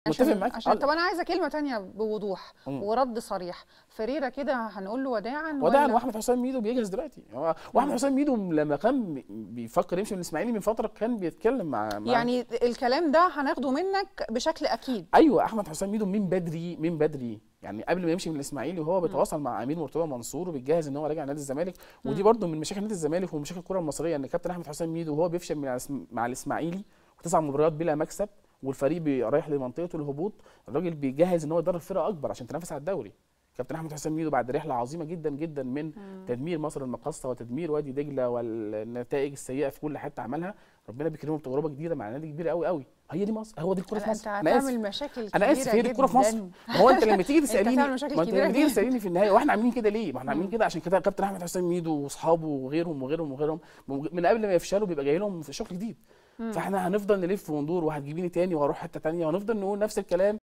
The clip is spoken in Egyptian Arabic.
متفق عشان معاك عشان آه، طب انا عايزه كلمه تانية بوضوح مم. ورد صريح فريرة كده هنقول له وداعا وداعا ولا- واحمد حسام ميدو بيجهز دلوقتي هو واحمد حسام ميدو لما كان بيفكر يمشي من الاسماعيلي من فتره كان بيتكلم مع, مع يعني الكلام ده هناخده منك بشكل اكيد ايوه احمد حسام ميدو من بدري من بدري يعني قبل ما يمشي من الاسماعيلي وهو بيتواصل مع امير مرتضى منصور وبيتجهز ان هو راجع نادي الزمالك ودي برضو من مشاكل نادي الزمالك ومشاكل الكره المصريه ان كابتن احمد حسام ميدو وهو بيفشل مع الإسم- مع الاسماعيلي وتسع مباريات بلا مكسب والفريق بي- رايح لمنطقه الهبوط الراجل بيجهز ان هو يدرب فرقه اكبر عشان تنافس على الدوري كابتن احمد حسام ميدو بعد رحله عظيمه جدا جدا من تدمير مصر المقاصه وتدمير وادي دجله والنتائج السيئه في كل حته عملها ربنا بيكرمه بتجربه جديده مع نادي كبير قوي قوي هي دي مصر هو دي الكوره في أنا- مصر انت انا اسف هتعمل مشاكل انا اسف كبيرة هي دي الكوره في مصر جداً. ما هو انت لما تيجي أنت تساليني هتعمل مشاكل ما انت كبيرة لما تيجي جداً. تساليني في النهايه واحنا عاملين كده ليه؟ ما احنا عاملين كده عشان كده كابتن احمد حسام ميدو واصحابه وغيرهم وغيرهم وغيرهم من قبل ما يفشلوا بيبقى جاي لهم في شغل جديد فاحنا هنفضل نلف وندور وهتجيبيني تاني واروح حته تانيه وهنفضل نقول نفس الكلام